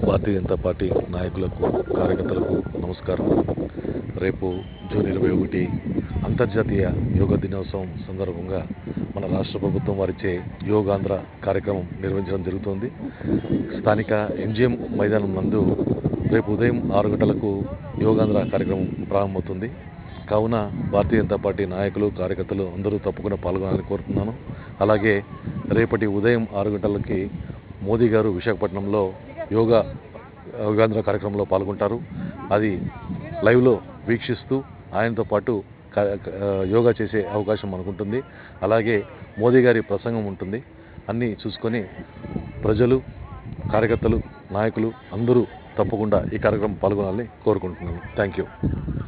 భారతీయ Janata party నాయకులకు కార్యకర్తలకు నమస్కారం రేపు జూన్ ఇరవై ఒకటి అంతర్జాతీయ యోగా దినోత్సవం సందర్భంగా మన రాష్ట్ర ప్రభుత్వం వారిచే యోగాంధ్ర కార్యక్రమం నిర్వహించడం జరుగుతుంది స్థానిక ఎంజిఎం మైదానం నందు రేపు ఉదయం ఆరు గంటలకు యోగాంధ్ర కార్యక్రమం ప్రారంభమవుతుంది కావున భారతీయ జనతా పార్టీ నాయకులు కార్యకర్తలు అందరూ తప్పకుండా పాల్గొనాలని కోరుతున్నాను అలాగే రేపటి ఉదయం ఆరు గంటలకి మోదీ గారు విశాఖపట్నంలో యోగా యోగాంధ్ర కార్యక్రమంలో పాల్గొంటారు అది లైవ్లో వీక్షిస్తూ ఆయనతో పాటు క- క- యోగా చేసే అవకాశం మనకుంటుంది అలాగే మోదీ గారి ప్రసంగం ఉంటుంది అన్నీ చూసుకొని ప్రజలు కార్యకర్తలు నాయకులు అందరూ తప్పకుండా ఈ కార్యక్రమం పాల్గొనాలని కోరుకుంటున్నాను థ్యాంక్ యూ